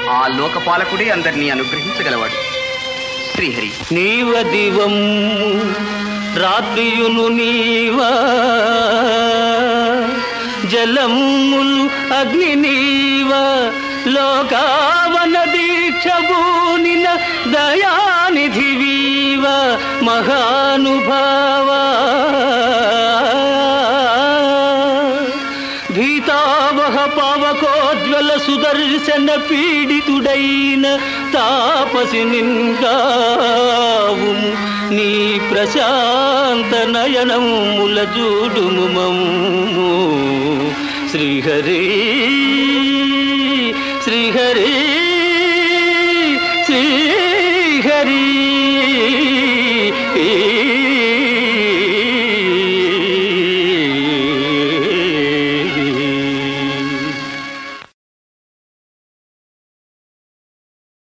ఆ లోకపాలకుడే అందరినీ అనుగ్రహించగలవాడు శ్రీహరి నీవ దివం రాత్రియును నీవా జలములు అగ్ని నీవా లోకావన దీక్షభూనిన దయానిధి వీవ మహానుభావా భీతావహ పావకోజ్వల సుదర్శన పీడితుడైన తాపసి నింగావు నీ ప్రశాంత నయనముల చూడుము మమ్ము శ్రీహరి శ్రీహరి